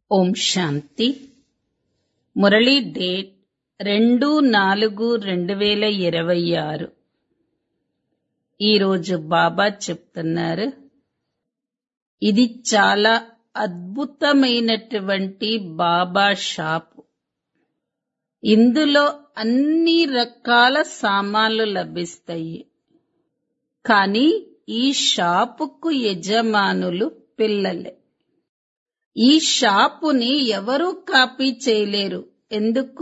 ఓం శాంతి Murali date రెండు నాలుగు రెండు వేల ఇరవై ఆరు ఈరోజు బాబా చెప్తున్నారు ఇది చాలా అద్భుతమైనటువంటి బాబా షాపు ఇందులో అన్ని రకాల సామాన్లు లభిస్తాయి కానీ ఈ షాపుకు యజమానులు పిల్లలే ఈ షాపుని ఎవరూ కాపీ చేయలేరు ఎందుకు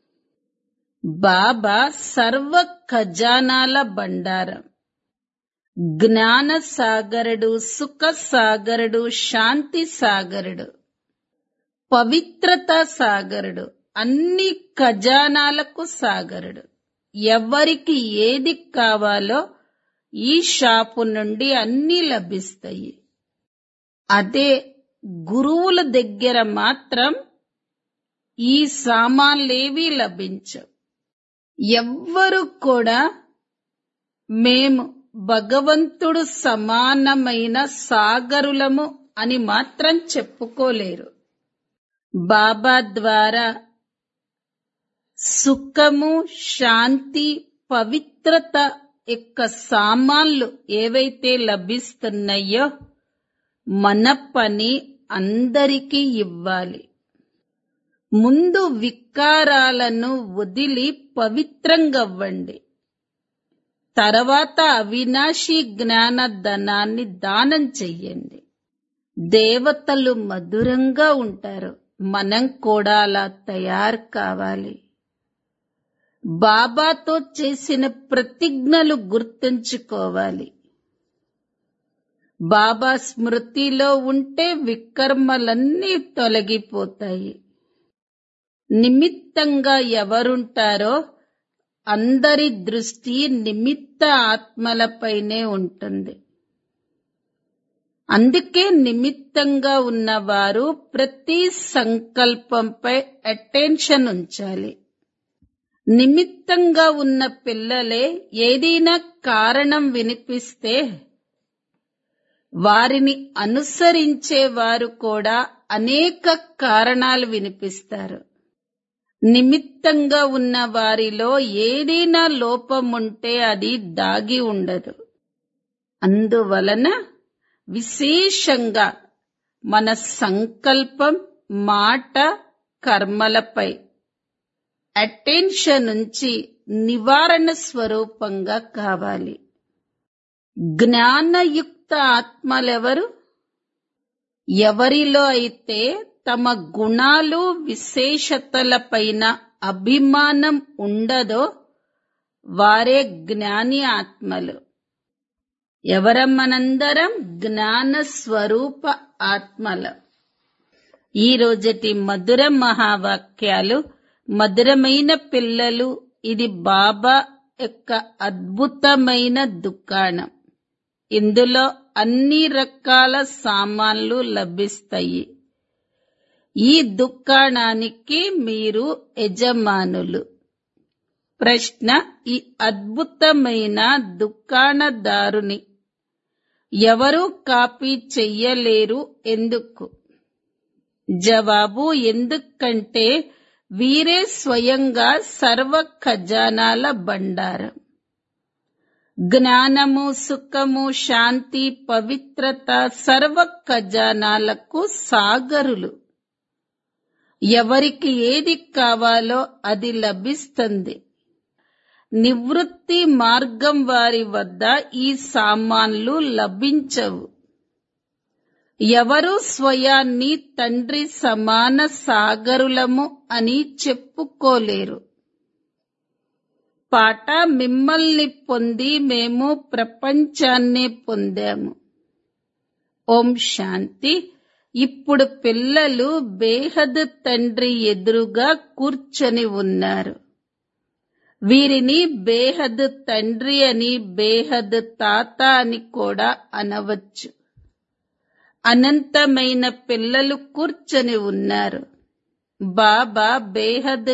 బాబా సర్వ ఖజానాల బండారం జ్ఞాన సాగరుడు సుఖ సాగరుడు శాంతి సాగరుడు పవిత్రత సాగరుడు అన్ని ఖజానాలకు సాగరుడు ఎవరికి ఏది కావాలో ఈ షాపు నుండి అన్ని లభిస్తాయి అదే గురువుల దగ్గర మాత్రం ఈ సామాన్లేవీ లభించవు ఎవ్వరు కూడా మేము భగవంతుడు సమానమైన సాగరులము అని మాత్రం చెప్పుకోలేరు బాబా ద్వారా సుఖము శాంతి పవిత్రత యొక్క సామాన్లు ఏవైతే లభిస్తున్నాయో మన పని అందరికీ ఇవ్వాలి ముందు వికారాలను వదిలి పవిత్రంగవ్వండి తర్వాత అవినాశి జ్ఞాన ధనాన్ని దానం చెయ్యండి దేవతలు మధురంగా ఉంటారు మనం కూడా అలా తయారు కావాలి బాబాతో చేసిన ప్రతిజ్ఞలు గుర్తుంచుకోవాలి బాబా స్మృతిలో ఉంటే వికర్మలన్నీ తొలగిపోతాయి నిమిత్తంగా ఎవరుంటారో అందరి దృష్టి నిమిత్త ఆత్మలపైనే ఉంటుంది అందుకే నిమిత్తంగా ఉన్నవారు ప్రతి సంకల్పంపై అటెన్షన్ ఉంచాలి నిమిత్తంగా ఉన్న పిల్లలే ఏదైనా కారణం వినిపిస్తే వారిని అనుసరించే వారు కూడా అనేక కారణాలు వినిపిస్తారు నిమిత్తంగా ఉన్న వారిలో ఏదైనా లోపముంటే అది దాగి ఉండదు అందువలన విశేషంగా మన సంకల్పం మాట కర్మలపై అటెన్షన్ ఉంచి నివారణ స్వరూపంగా కావాలి జ్ఞానయుక్త ఆత్మలెవరు ఎవరిలో అయితే తమ గుణాలు విశేషతలపైన అభిమానం ఉండదో వారే జ్ఞాని ఆత్మలు ఎవరమ్మనందరం జ్ఞాన స్వరూప ఆత్మల ఈ రోజటి మధుర మహావాక్యాలు మధురమైన పిల్లలు ఇది బాబా యొక్క అద్భుతమైన దుకాణం ఇందులో అన్ని రకాల సామాన్లు లభిస్తాయి ఈ దుకాణానికి మీరు యజమానులు ప్రశ్న ఈ అద్భుతమైన దుకాణదారుని ఎవరూ కాపీ చెయ్యలేరు ఎందుకు జవాబు ఎందుకంటే వీరే స్వయంగా సర్వ ఖజానాల బండారం జ్ఞానము సుఖము శాంతి పవిత్రత సర్వ ఖజానాలకు సాగరులు ఎవరికి ఏది కావాలో అది లభిస్తుంది నివృత్తి మార్గం వారి వద్ద ఈ సామాన్లు లభించవు ఎవరు స్వయాన్ని తండ్రి సమాన సాగరులము అని చెప్పుకోలేరు పాట మిమ్మల్ని పొంది మేము ప్రపంచాన్నే పొందాము ఓం శాంతి ఇప్పుడు పిల్లలు బేహద్ తండ్రి ఎదురుగా కూర్చొని ఉన్నారు వీరిని బేహద్ తండ్రి అని బేహద్ తాత అని కూడా అనవచ్చు అనంతమైన పిల్లలు కూర్చొని ఉన్నారు బాబా బేహద్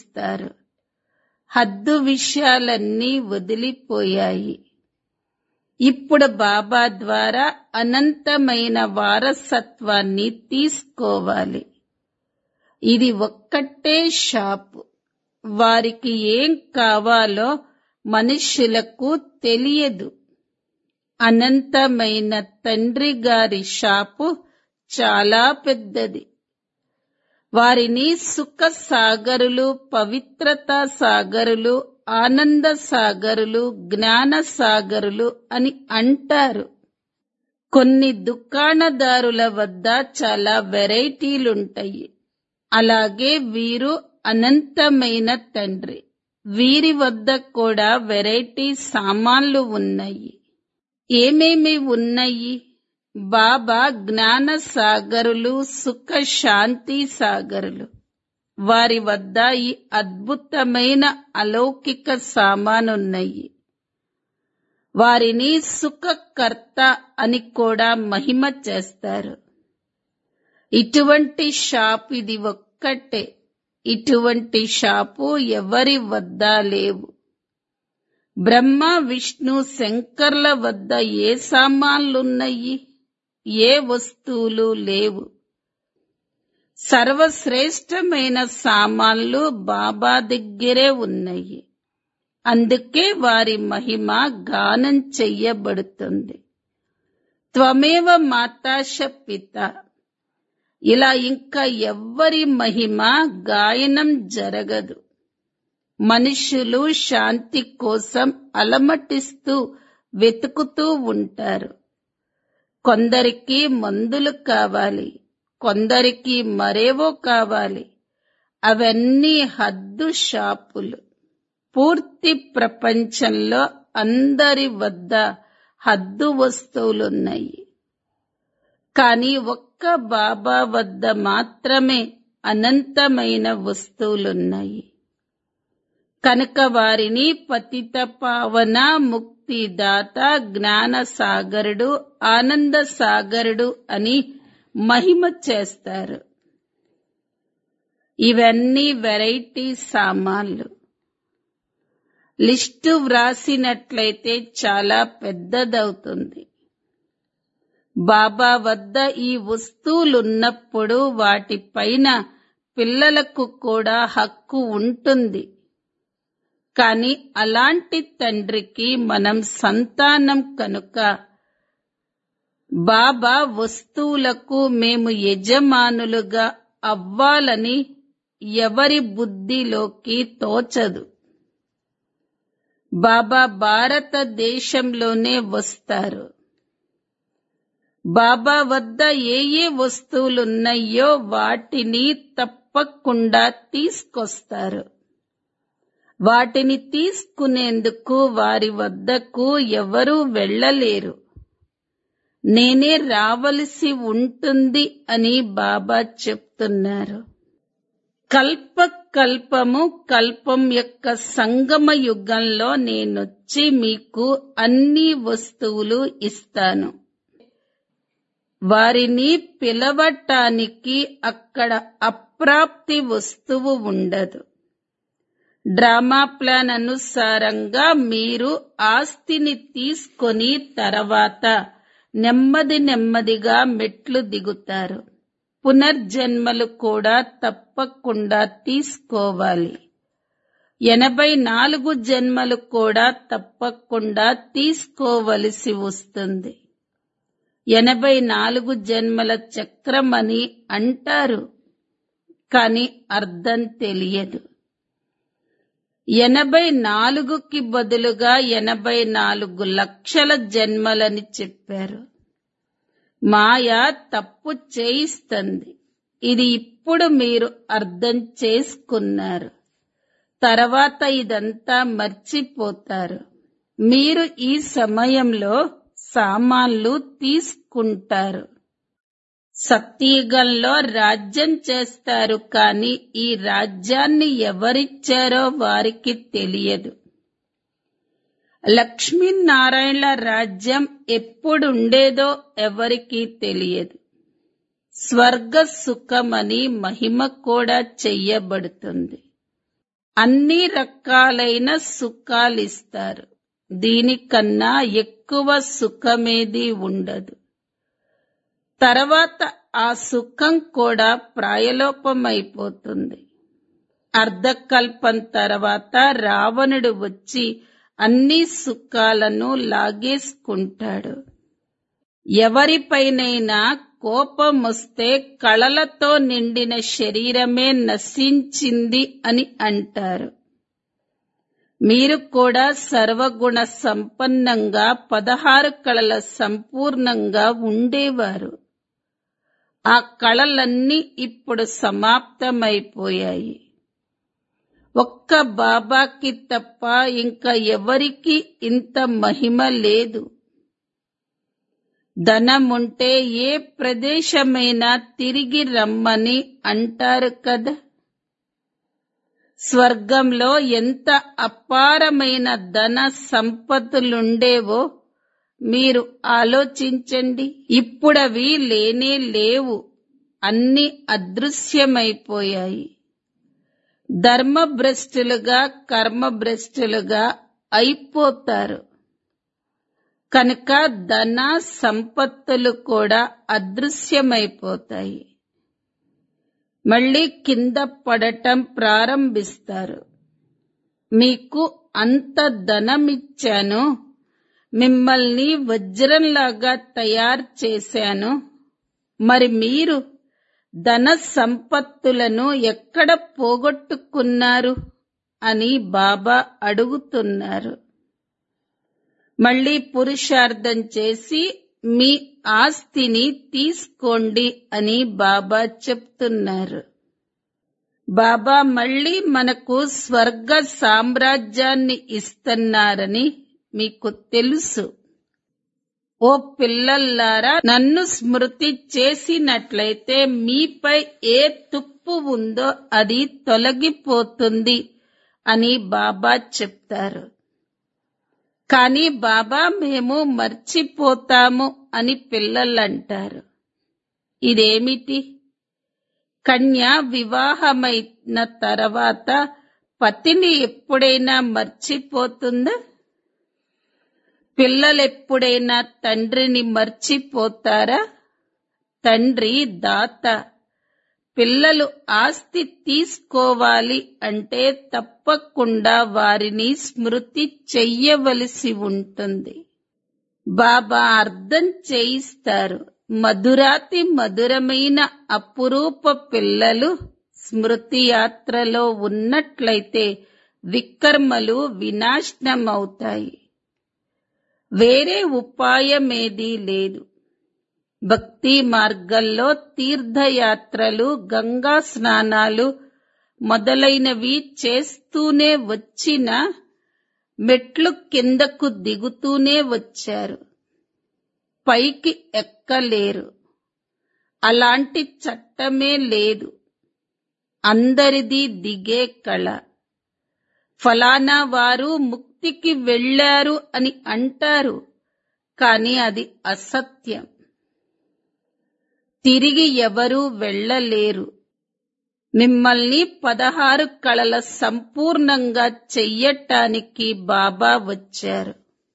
జ్ఞానాన్నిస్తారు హద్దు విషయాలన్నీ వదిలిపోయాయి ఇప్పుడు బాబా ద్వారా అనంతమైన వారసత్వాన్ని తీసుకోవాలి ఇది ఒక్కటే షాపు వారికి ఏం కావాలో మనుష్యులకు తెలియదు అనంతమైన తండ్రి గారి షాపు చాలా పెద్దది వారిని సుఖ సాగరులు పవిత్రత సాగరులు ఆనంద సాగరులు జ్ఞాన సాగరులు అని అంటారు కొన్ని దుకాణదారుల వద్ద చాలా వెరైటీలుంటాయి అలాగే వీరు అనంతమైన తండ్రి వీరి వద్ద కూడా వెరైటీ సామాన్లు ఉన్నాయి ఏమేమి ఉన్నాయి బాబా జ్ఞాన సాగరులు సుఖ శాంతి సాగరులు వారి వద్ద ఈ అద్భుతమైన అలౌకిక సామానున్నాయి వారిని సుఖకర్త అని కూడా మహిమ చేస్తారు ఇటువంటి షాప్ ఇది ఒక్కటే ఇటువంటి షాపు ఎవరి వద్ద లేవు బ్రహ్మ విష్ణు శంకర్ల వద్ద ఏ సామాన్లున్నాయి ఏ వస్తువులు లేవు సర్వశ్రేష్టమైన సామాన్లు బాబా దగ్గరే ఉన్నాయి అందుకే వారి మహిమ గానం చెయ్యబడుతుంది త్వమేవ మాతాశ పిత ఇలా ఇంకా ఎవ్వరి మహిమ గాయనం జరగదు మనుషులు శాంతి కోసం అలమటిస్తూ వెతుకుతూ ఉంటారు కొందరికి మందులు కావాలి కొందరికి మరేవో కావాలి అవన్నీ హద్దు షాపులు పూర్తి ప్రపంచంలో అందరి వద్ద హద్దు వస్తువులున్నాయి కానీ ఒక్క బాబా వద్ద మాత్రమే అనంతమైన వస్తువులున్నాయి కనుక వారిని పతిత పావన ముక్తిదాత జ్ఞాన సాగరుడు ఆనంద సాగరుడు అని మహిమ చేస్తారు ఇవన్నీ వెరైటీ సామాన్లు లిస్టు వ్రాసినట్లయితే చాలా పెద్దదవుతుంది బాబా వద్ద ఈ వస్తువులున్నప్పుడు వాటిపైన పిల్లలకు కూడా హక్కు ఉంటుంది కాని అలాంటి తండ్రికి మనం సంతానం కనుక బాబా వస్తువులకు మేము యజమానులుగా అవ్వాలని ఎవరి బుద్ధిలోకి తోచదు బాబా భారతదేశంలోనే వస్తారు బాబా వద్ద ఏ ఏ వస్తువులున్నాయో వాటిని తప్పకుండా తీసుకొస్తారు వాటిని తీసుకునేందుకు వారి వద్దకు ఎవరూ వెళ్ళలేరు నేనే రావలసి ఉంటుంది అని బాబా చెప్తున్నారు కల్ప కల్పము కల్పం యొక్క సంగమ యుగంలో నేనొచ్చి మీకు అన్ని వస్తువులు ఇస్తాను వారిని పిలవటానికి అక్కడ అప్రాప్తి వస్తువు ఉండదు డ్రామా ప్లాన్ అనుసారంగా మీరు ఆస్తిని తీసుకొని తర్వాత నెమ్మది నెమ్మదిగా మెట్లు దిగుతారు పునర్జన్మలు కూడా తప్పకుండా తీసుకోవాలి ఎనభై నాలుగు జన్మలు కూడా తప్పకుండా తీసుకోవలసి వస్తుంది ఎనభై నాలుగు జన్మల చక్రం అని అంటారు కాని అర్థం తెలియదు ఎనభై నాలుగుకి బదులుగా ఎనభై నాలుగు లక్షల జన్మలని చెప్పారు మాయ తప్పు చేయిస్తుంది ఇది ఇప్పుడు మీరు అర్థం చేసుకున్నారు తర్వాత ఇదంతా మర్చిపోతారు మీరు ఈ సమయంలో సామాన్లు తీసుకుంటారు సత్యయుగంలో రాజ్యం చేస్తారు కానీ ఈ రాజ్యాన్ని ఎవరిచ్చారో వారికి తెలియదు లక్ష్మీనారాయణల రాజ్యం ఎప్పుడుండేదో ఎవరికీ తెలియదు స్వర్గ సుఖమని మహిమ కూడా చెయ్యబడుతుంది అన్ని రకాలైన సుఖాలిస్తారు దీనికన్నా ఎక్కువ సుఖమేది ఉండదు తర్వాత ఆ సుఖం కూడా ప్రాయలోపమైపోతుంది అర్ధకల్పం తర్వాత రావణుడు వచ్చి అన్ని సుఖాలను లాగేసుకుంటాడు ఎవరిపైనైనా కోపం వస్తే కళలతో నిండిన శరీరమే నశించింది అని అంటారు మీరు కూడా సర్వగుణ సంపన్నంగా పదహారు కళల సంపూర్ణంగా ఉండేవారు ఆ కళలన్నీ ఇప్పుడు సమాప్తమైపోయాయి ఒక్క బాబాకి తప్ప ఇంకా ఎవరికి ఇంత మహిమ లేదు ధనముంటే ఏ ప్రదేశమైనా తిరిగి రమ్మని అంటారు కదా స్వర్గంలో ఎంత అపారమైన ధన సంపత్తులుండేవో మీరు ఆలోచించండి ఇప్పుడవి లేనే లేవు అన్ని అదృశ్యమైపోయాయి ధర్మభ్రష్టులుగా కర్మభ్రష్టులుగా అయిపోతారు కనుక ధన సంపత్తులు కూడా అదృశ్యమైపోతాయి మళ్ళీ కింద పడటం ప్రారంభిస్తారు మీకు అంత ధనమిచ్చాను మిమ్మల్ని వజ్రంలాగా తయారు చేశాను మరి మీరు ధన సంపత్తులను ఎక్కడ పోగొట్టుకున్నారు అని బాబా అడుగుతున్నారు మళ్ళీ పురుషార్థం చేసి మీ ఆస్తిని తీసుకోండి అని బాబా చెప్తున్నారు బాబా మళ్ళీ మనకు స్వర్గ సామ్రాజ్యాన్ని ఇస్తున్నారని మీకు తెలుసు ఓ పిల్లల్లారా నన్ను స్మృతి చేసినట్లయితే మీపై ఏ తుప్పు ఉందో అది తొలగిపోతుంది అని బాబా చెప్తారు కానీ బాబా మేము మర్చిపోతాము అని పిల్లలంటారు ఇదేమిటి కన్య వివాహమైన తర్వాత పతిని ఎప్పుడైనా మర్చిపోతుందా పిల్లలెప్పుడైనా తండ్రిని మర్చిపోతారా తండ్రి దాత పిల్లలు ఆస్తి తీసుకోవాలి అంటే తప్పకుండా వారిని స్మృతి చెయ్యవలసి ఉంటుంది బాబా అర్థం చేయిస్తారు మధురాతి మధురమైన అపురూప పిల్లలు స్మృతి యాత్రలో ఉన్నట్లయితే వికర్మలు వినాశనమవుతాయి వేరే ఉపాయమేదీ లేదు భక్తి మార్గంలో తీర్థయాత్రలు గంగా స్నానాలు మొదలైనవి చేస్తూనే వచ్చిన మెట్లు కిందకు దిగుతూనే వచ్చారు పైకి ఎక్కలేరు అలాంటి చట్టమే లేదు అందరిది దిగే కళ ఫలానా వారు ముక్తికి వెళ్ళారు అని అంటారు కానీ అది అసత్యం తిరిగి ఎవరూ వెళ్ళలేరు మిమ్మల్ని పదహారు కళల సంపూర్ణంగా చెయ్యటానికి బాబా వచ్చారు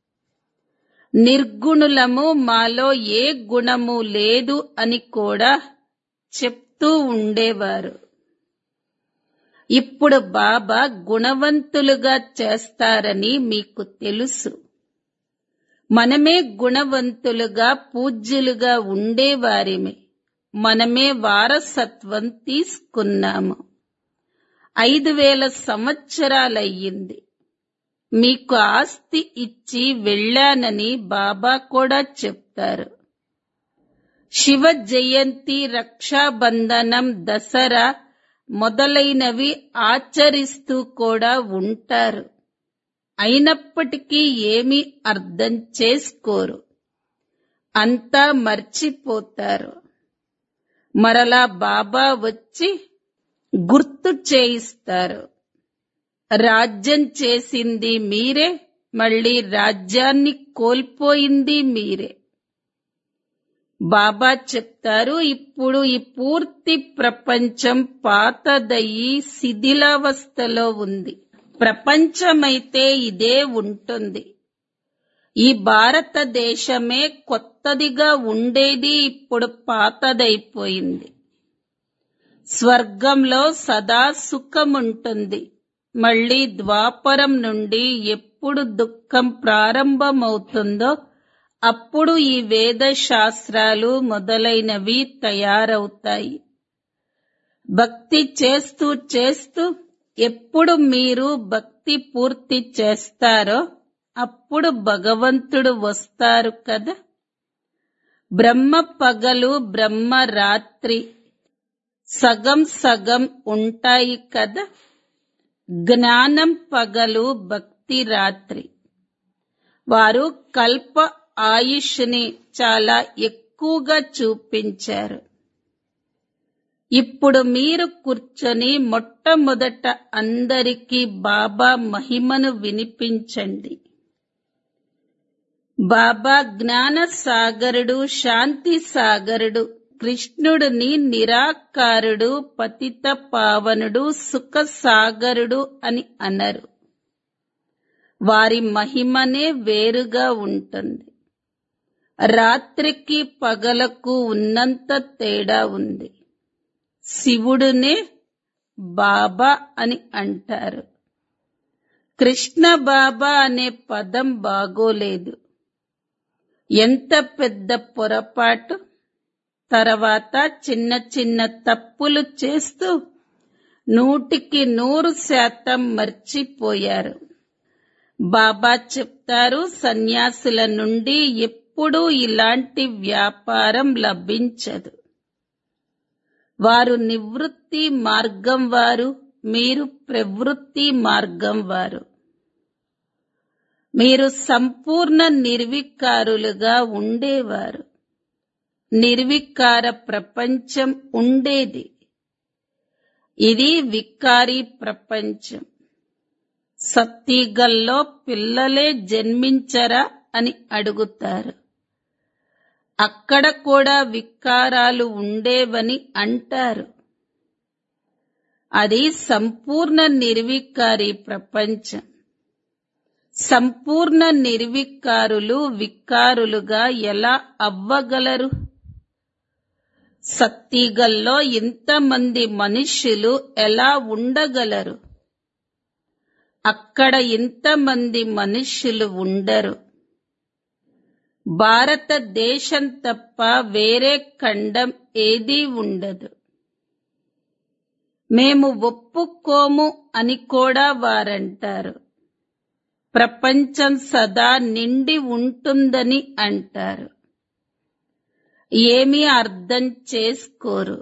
నిర్గుణులము మాలో ఏ గుణము లేదు అని కూడా చెప్తూ ఉండేవారు ఇప్పుడు బాబా గుణవంతులుగా చేస్తారని మీకు తెలుసు మనమే గుణవంతులుగా పూజ్యులుగా ఉండేవారిమే మనమే వారసత్వం తీసుకున్నాము ఐదు వేల సంవత్సరాలయ్యింది మీకు ఆస్తి ఇచ్చి వెళ్ళానని బాబా కూడా చెప్తారు శివ జయంతి రక్షాబంధనం దసరా మొదలైనవి ఆచరిస్తూ కూడా ఉంటారు అయినప్పటికీ ఏమీ అర్థం చేసుకోరు అంతా మర్చిపోతారు మరలా బాబా వచ్చి గుర్తు చేయిస్తారు రాజ్యం చేసింది మీరే మళ్ళీ రాజ్యాన్ని కోల్పోయింది మీరే బాబా చెప్తారు ఇప్పుడు ఈ పూర్తి ప్రపంచం పాతదయ్యి శిథిలావస్థలో ఉంది ప్రపంచమైతే ఇదే ఉంటుంది ఈ భారతదేశమే కొత్తదిగా ఉండేది ఇప్పుడు పాతదైపోయింది స్వర్గంలో సదా సుఖముంటుంది మళ్ళీ ద్వాపరం నుండి ఎప్పుడు దుఃఖం ప్రారంభమవుతుందో అప్పుడు ఈ వేద శాస్త్రాలు మొదలైనవి తయారవుతాయి భక్తి చేస్తూ చేస్తూ ఎప్పుడు మీరు భక్తి పూర్తి చేస్తారో అప్పుడు భగవంతుడు వస్తారు కదా బ్రహ్మ పగలు బ్రహ్మ రాత్రి సగం సగం ఉంటాయి కదా జ్ఞానం పగలు భక్తి రాత్రి వారు కల్ప ఆయుష్ని చాలా ఎక్కువగా చూపించారు ఇప్పుడు మీరు కూర్చొని మొట్టమొదట అందరికీ బాబా మహిమను వినిపించండి బాబా జ్ఞాన సాగరుడు శాంతి సాగరుడు కృష్ణుడిని నిరాకారుడు పతిత పావనుడు సుఖ సాగరుడు అని అనరు వారి మహిమనే వేరుగా ఉంటుంది రాత్రికి పగలకు ఉన్నంత తేడా ఉంది శివుడునే బాబా అని అంటారు కృష్ణ బాబా అనే పదం బాగోలేదు ఎంత పెద్ద పొరపాటు తర్వాత చిన్న చిన్న తప్పులు చేస్తూ నూటికి నూరు శాతం మర్చిపోయారు బాబా చెప్తారు సన్యాసుల నుండి ఎప్పుడూ ఇలాంటి వ్యాపారం లభించదు వారు నివృత్తి మార్గం వారు మీరు ప్రవృత్తి మార్గం వారు మీరు సంపూర్ణ నిర్వికారులుగా ఉండేవారు నిర్వికార ప్రపంచం ఉండేది ఇది వికారి ప్రపంచం సత్తిగల్లో పిల్లలే జన్మించరా అని అడుగుతారు అక్కడ కూడా వికారాలు ఉండేవని అంటారు అది సంపూర్ణ నిర్వికారి ప్రపంచం సంపూర్ణ నిర్వికారులు వికారులుగా ఎలా అవ్వగలరు సత్తిగల్లో ఇంతమంది మనుష్యులు ఎలా ఉండగలరు అక్కడ ఇంతమంది మనుష్యులు ఉండరు భారతదేశం తప్ప వేరే ఖండం ఏదీ ఉండదు మేము ఒప్పుకోము అని కూడా వారంటారు ప్రపంచం సదా నిండి ఉంటుందని అంటారు ఏమీ అర్థం చేసుకోరు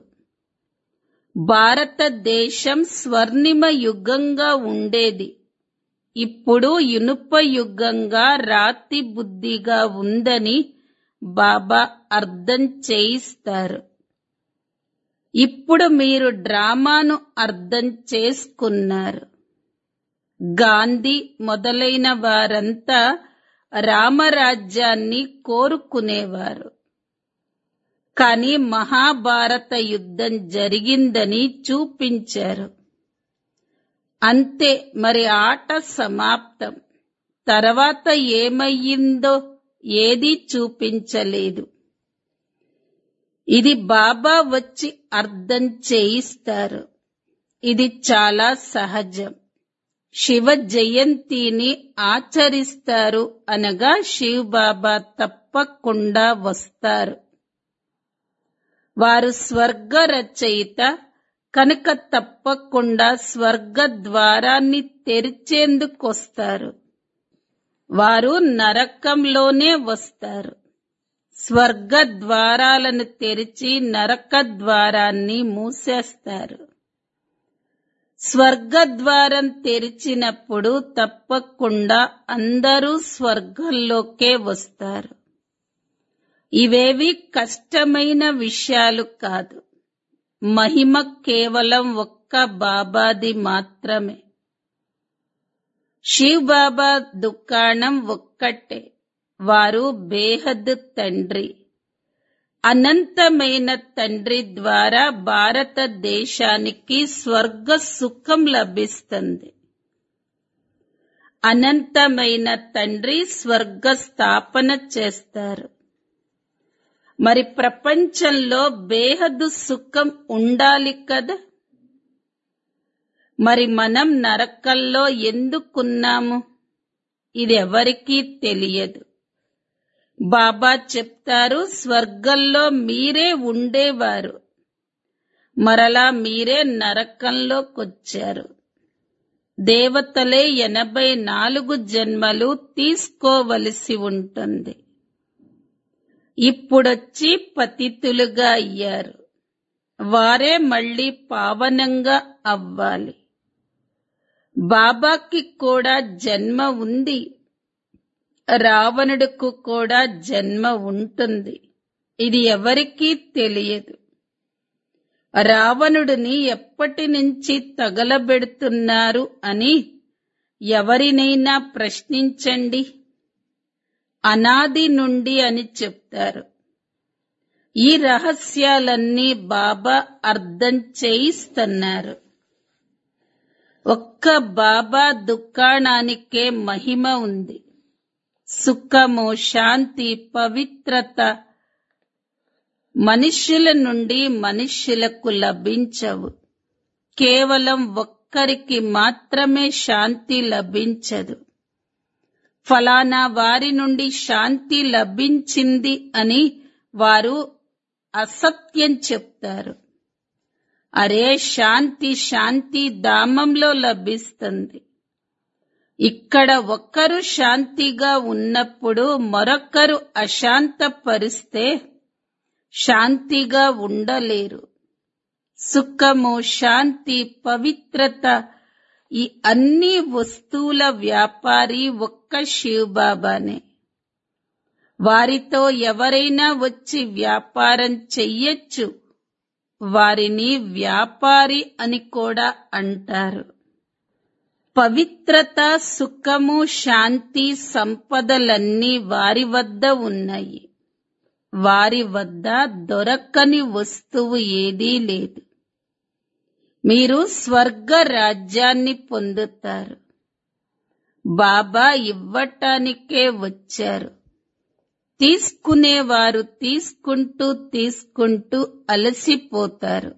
భారతదేశం స్వర్ణిమ యుగంగా ఉండేది ఇప్పుడు ఇనుప యుగంగా రాతి బుద్ధిగా ఉందని బాబా అర్థం చేయిస్తారు ఇప్పుడు మీరు డ్రామాను అర్థం చేసుకున్నారు గాంధీ మొదలైన వారంతా రామరాజ్యాన్ని కోరుకునేవారు కానీ మహాభారత యుద్ధం జరిగిందని చూపించారు అంతే మరి ఆట సమాప్తం తర్వాత ఏమయ్యిందో ఏదీ చూపించలేదు ఇది బాబా వచ్చి అర్థం చేయిస్తారు ఇది చాలా సహజం శివ జయంతిని ఆచరిస్తారు అనగా శివ్ బాబా తప్పకుండా వస్తారు వారు స్వర్గ రచయిత కనుక తప్పకుండా స్వర్గ ద్వారాన్ని తెరిచేందుకొస్తారు వారు నరకంలోనే వస్తారు స్వర్గ ద్వారాలను తెరిచి నరక ద్వారాన్ని మూసేస్తారు స్వర్గద్వారం తెరిచినప్పుడు తప్పకుండా అందరూ స్వర్గంలోకే వస్తారు ఇవేవి కష్టమైన విషయాలు కాదు మహిమ కేవలం ఒక్క బాబాది మాత్రమే శివ్ బాబా దుకాణం ఒక్కటే వారు బేహద్ తండ్రి అనంతమైన తండ్రి ద్వారా భారతదేశానికి స్వర్గ సుఖం లభిస్తుంది అనంతమైన తండ్రి స్వర్గ స్థాపన చేస్తారు మరి ప్రపంచంలో బేహదు సుఖం ఉండాలి కదా మరి మనం నరకంలో ఎందుకున్నాము ఇది ఎవరికీ తెలియదు బాబా చెప్తారు స్వర్గంలో మీరే ఉండేవారు మరలా మీరే నరకంలోకొచ్చారు దేవతలే ఎనభై నాలుగు జన్మలు తీసుకోవలసి ఉంటుంది ఇప్పుడొచ్చి పతితులుగా అయ్యారు వారే మళ్ళీ పావనంగా అవ్వాలి బాబాకి కూడా జన్మ ఉంది రావణుడుకు కూడా జన్మ ఉంటుంది ఇది ఎవరికీ తెలియదు రావణుడిని ఎప్పటి నుంచి తగలబెడుతున్నారు అని ఎవరినైనా ప్రశ్నించండి అనాది నుండి అని చెప్తారు ఈ రహస్యాలన్నీ బాబా అర్థం చేయిస్తున్నారు ఒక్క బాబా దుకాణానికే మహిమ ఉంది సుఖము శాంతి పవిత్రత మనుష్యుల నుండి మనుష్యులకు లభించవు కేవలం ఒక్కరికి మాత్రమే శాంతి లభించదు ఫలానా వారి నుండి శాంతి లభించింది అని వారు అసత్యం చెప్తారు అరే శాంతి శాంతి ధామంలో లభిస్తుంది ఇక్కడ ఒక్కరు శాంతిగా ఉన్నప్పుడు మరొకరు అశాంతపరిస్తే శాంతిగా ఉండలేరు సుఖము శాంతి పవిత్రత ఈ అన్ని వస్తువుల వ్యాపారి ఒక్క శివబాబానే వారితో ఎవరైనా వచ్చి వ్యాపారం చెయ్యొచ్చు వారిని వ్యాపారి అని కూడా అంటారు పవిత్రత సుఖము శాంతి సంపదలన్నీ వారి వద్ద ఉన్నాయి వారి వద్ద దొరకని వస్తువు ఏదీ లేదు మీరు స్వర్గ రాజ్యాన్ని పొందుతారు బాబా ఇవ్వటానికే వచ్చారు తీసుకునేవారు తీసుకుంటూ తీసుకుంటూ అలసిపోతారు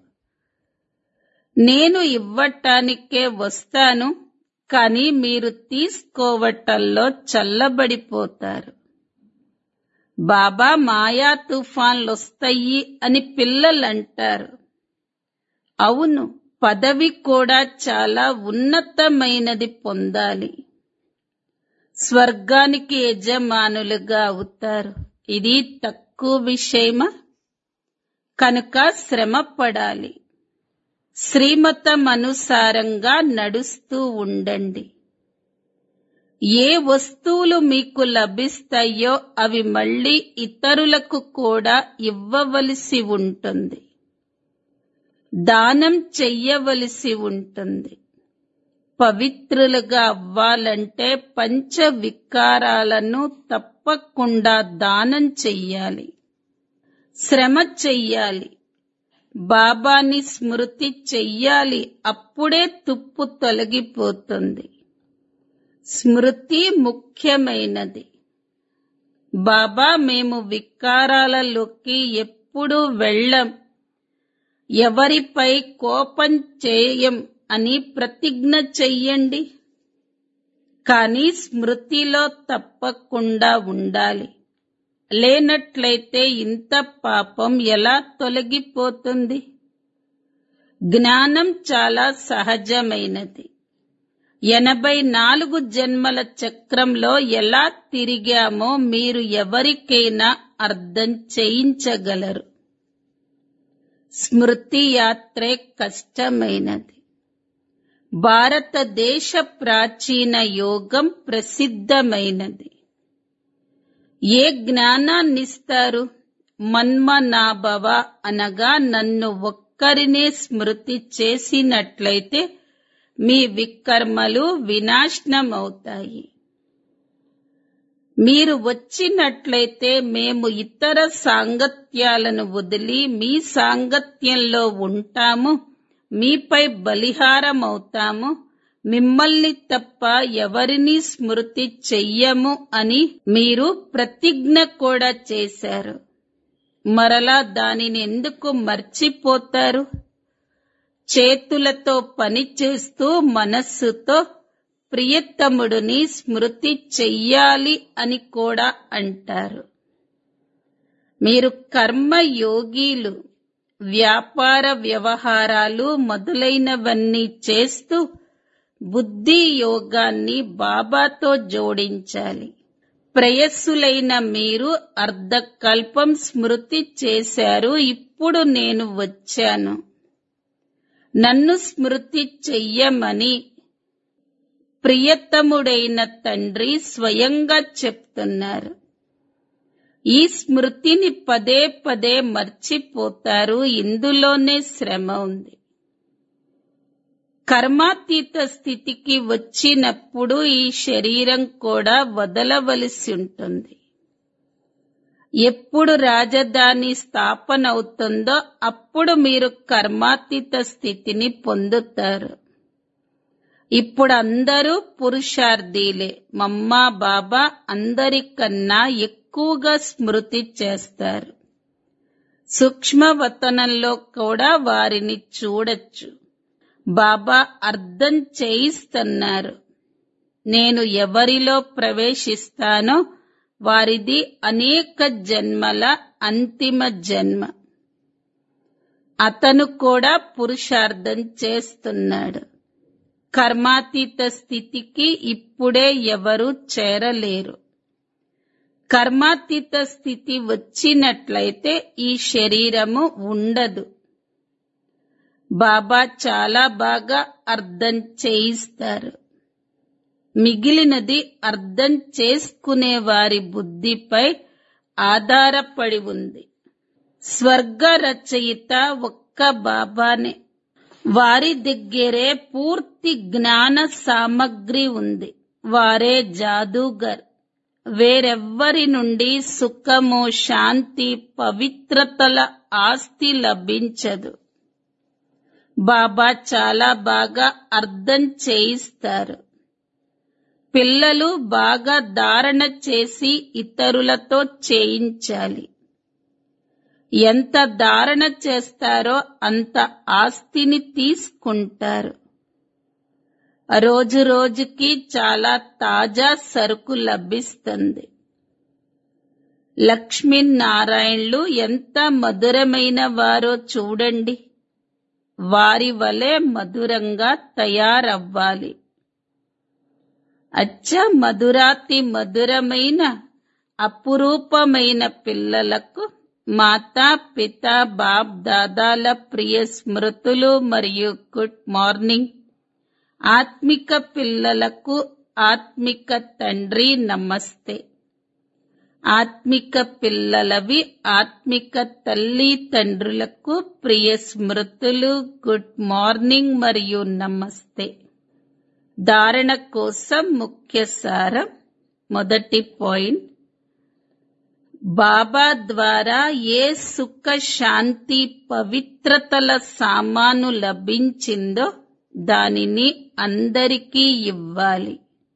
నేను ఇవ్వటానికే వస్తాను కానీ మీరు తీసుకోవటంలో చల్లబడిపోతారు బాబా మాయా తుఫాన్లు వస్తాయి అని పిల్లలు అంటారు అవును పదవి కూడా చాలా ఉన్నతమైనది పొందాలి స్వర్గానికి యజమానులుగా అవుతారు ఇది తక్కువ విషయమా కనుక శ్రమ పడాలి శ్రీమతం అనుసారంగా నడుస్తూ ఉండండి ఏ వస్తువులు మీకు లభిస్తాయో అవి మళ్ళీ ఇతరులకు కూడా ఇవ్వవలసి ఉంటుంది దానం చెయ్యవలసి ఉంటుంది పవిత్రులుగా అవ్వాలంటే పంచ వికారాలను తప్పకుండా దానం చెయ్యాలి శ్రమ చెయ్యాలి బాబాని స్మృతి చెయ్యాలి అప్పుడే తుప్పు తొలగిపోతుంది స్మృతి ముఖ్యమైనది బాబా మేము వికారాలలోకి ఎప్పుడు వెళ్ళం ఎవరిపై కోపం చేయం అని ప్రతిజ్ఞ చెయ్యండి కానీ స్మృతిలో తప్పకుండా ఉండాలి లేనట్లయితే ఇంత పాపం ఎలా తొలగిపోతుంది జ్ఞానం చాలా సహజమైనది ఎనభై నాలుగు జన్మల చక్రంలో ఎలా తిరిగామో మీరు ఎవరికైనా అర్థం చేయించగలరు స్మృతి యాత్రే కష్టమైనది భారతదేశ ప్రాచీన యోగం ప్రసిద్ధమైనది ఏ జ్ఞానాన్నిస్తారు మన్మనాభవ అనగా నన్ను ఒక్కరినే స్మృతి చేసినట్లయితే మీ వికర్మలు వినాశనమవుతాయి మీరు వచ్చినట్లయితే మేము ఇతర సాంగత్యాలను వదిలి మీ సాంగత్యంలో ఉంటాము మీపై బలిహారమవుతాము మిమ్మల్ని తప్ప ఎవరిని స్మృతి చెయ్యము అని మీరు ప్రతిజ్ఞ కూడా చేశారు మరలా దానిని ఎందుకు మర్చిపోతారు చేతులతో పనిచేస్తూ మనస్సుతో ప్రియతముడిని స్మృతి చెయ్యాలి అని కూడా అంటారు మీరు కర్మయోగీలు వ్యాపార వ్యవహారాలు మొదలైనవన్నీ చేస్తూ బుద్ధి యోగాన్ని బాబాతో జోడించాలి ప్రయస్సులైన మీరు అర్ధకల్పం స్మృతి చేశారు ఇప్పుడు నేను వచ్చాను నన్ను స్మృతి చెయ్యమని ప్రియతముడైన తండ్రి స్వయంగా చెప్తున్నారు ఈ స్మృతిని పదే పదే మర్చిపోతారు ఇందులోనే శ్రమ ఉంది కర్మాతీత స్థితికి వచ్చినప్పుడు ఈ శరీరం కూడా వదలవలసి ఉంటుంది ఎప్పుడు రాజధాని స్థాపన అవుతుందో అప్పుడు మీరు కర్మాతీత స్థితిని పొందుతారు ఇప్పుడు అందరూ పురుషార్థీలే మమ్మా బాబా అందరికన్నా ఎక్కువగా స్మృతి చేస్తారు సూక్ష్మవతనంలో కూడా వారిని చూడొచ్చు బాబా అర్థం చేయిస్తున్నారు నేను ఎవరిలో ప్రవేశిస్తానో వారిది అనేక జన్మల అంతిమ జన్మ అతను కూడా పురుషార్థం చేస్తున్నాడు కర్మాతీత స్థితికి ఇప్పుడే ఎవరు చేరలేరు కర్మాతీత స్థితి వచ్చినట్లయితే ఈ శరీరము ఉండదు బాబా చాలా బాగా అర్థం చేయిస్తారు మిగిలినది అర్థం చేసుకునే వారి బుద్ధిపై ఆధారపడి ఉంది స్వర్గ రచయిత ఒక్క బాబానే వారి దగ్గరే పూర్తి జ్ఞాన సామగ్రి ఉంది వారే జాదూగర్ వేరెవ్వరి నుండి సుఖము శాంతి పవిత్రతల ఆస్తి లభించదు బాబా చాలా బాగా అర్థం చేయిస్తారు పిల్లలు బాగా ధారణ చేసి ఇతరులతో చేయించాలి ఎంత ధారణ చేస్తారో అంత ఆస్తిని తీసుకుంటారు రోజు రోజుకి చాలా తాజా సరుకు లభిస్తుంది లక్ష్మీనారాయణులు ఎంత మధురమైన వారో చూడండి వారి వలె మధురంగా తయారవ్వాలి అచ్చ మధురాతి మధురమైన అపురూపమైన పిల్లలకు మాతా పిత బాప్ దాదాల ప్రియ స్మృతులు మరియు గుడ్ మార్నింగ్ ఆత్మిక పిల్లలకు ఆత్మిక తండ్రి నమస్తే ఆత్మిక పిల్లలవి ఆత్మిక తల్లి తండ్రులకు ప్రియ స్మృతులు గుడ్ మార్నింగ్ మరియు నమస్తే ధారణ కోసం ముఖ్య సారం మొదటి పాయింట్ బాబా ద్వారా ఏ సుఖ శాంతి పవిత్రతల సామాను లభించిందో దానిని అందరికీ ఇవ్వాలి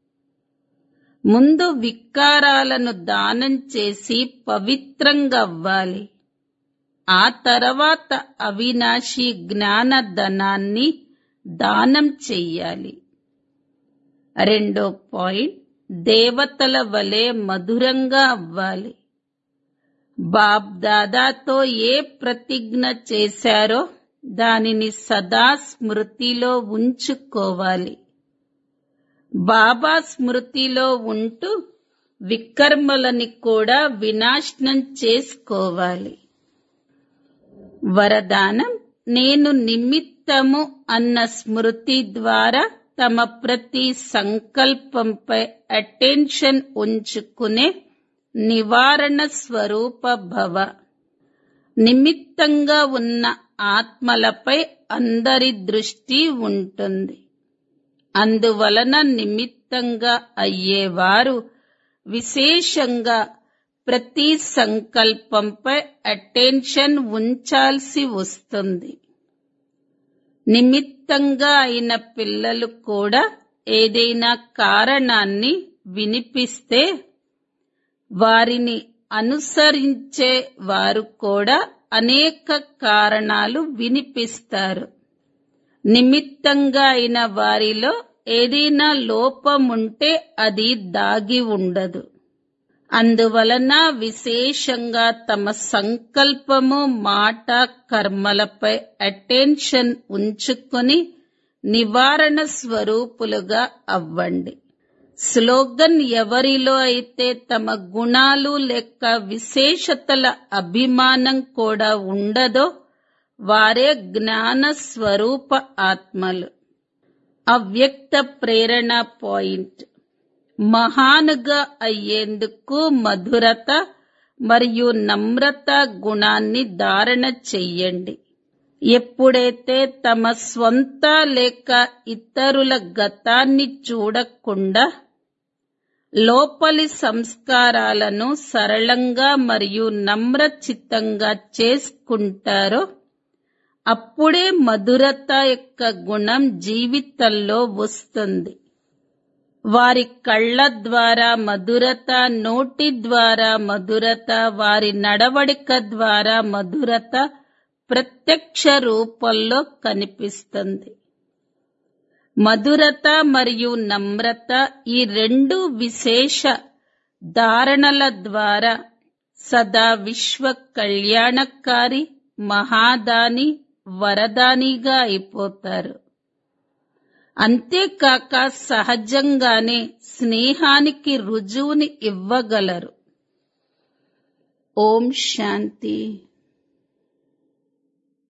ముందు వికారాలను దానం చేసి పవిత్రంగా అవ్వాలి ఆ తర్వాత అవినాశి జ్ఞాన ధనాన్ని దానం చెయ్యాలి రెండో పాయింట్ దేవతల వలె మధురంగా అవ్వాలి బాబ్ దాదాతో ఏ ప్రతిజ్ఞ చేశారో దానిని సదా స్మృతిలో ఉంచుకోవాలి బాబా స్మృతిలో ఉంటూ వికర్మలని కూడా వినాశనం చేసుకోవాలి వరదానం నేను నిమిత్తము అన్న స్మృతి ద్వారా తమ ప్రతి సంకల్పంపై అటెన్షన్ ఉంచుకునే నివారణ స్వరూప భవ నిమిత్తంగా ఉన్న ఆత్మలపై అందరి దృష్టి ఉంటుంది అందువలన నిమిత్తంగా అయ్యేవారు విశేషంగా ప్రతి సంకల్పంపై అటెన్షన్ ఉంచాల్సి వస్తుంది నిమిత్తంగా అయిన పిల్లలు కూడా ఏదైనా కారణాన్ని వినిపిస్తే వారిని అనుసరించే వారు కూడా అనేక కారణాలు వినిపిస్తారు నిమిత్తంగా అయిన వారిలో ఏదైనా లోపముంటే అది దాగి ఉండదు అందువలన విశేషంగా తమ సంకల్పము మాట కర్మలపై అటెన్షన్ ఉంచుకొని నివారణ స్వరూపులుగా అవ్వండి స్లోగన్ ఎవరిలో అయితే తమ గుణాలు లేక విశేషతల అభిమానం కూడా ఉండదో వారే జ్ఞాన స్వరూప ఆత్మలు అవ్యక్త ప్రేరణ పాయింట్ మహానుగా అయ్యేందుకు మధురత మరియు నమ్రత గుణాన్ని ధారణ చెయ్యండి ఎప్పుడైతే తమ స్వంత లేక ఇతరుల గతాన్ని చూడకుండా లోపలి సంస్కారాలను సరళంగా మరియు నమ్రచిత్తంగా చేసుకుంటారో అప్పుడే మధురత యొక్క గుణం జీవితంలో వస్తుంది వారి కళ్ళ ద్వారా మధురత నోటి ద్వారా మధురత వారి నడవడిక ద్వారా మధురత ప్రత్యక్ష రూపంలో కనిపిస్తుంది మధురత మరియు నమ్రత ఈ రెండు విశేష ధారణల ద్వారా సదా విశ్వ కళ్యాణకారి మహాదాని వరదానిగా అయిపోతారు అంతేకాక సహజంగానే స్నేహానికి రుజువుని ఇవ్వగలరు ఓం శాంతి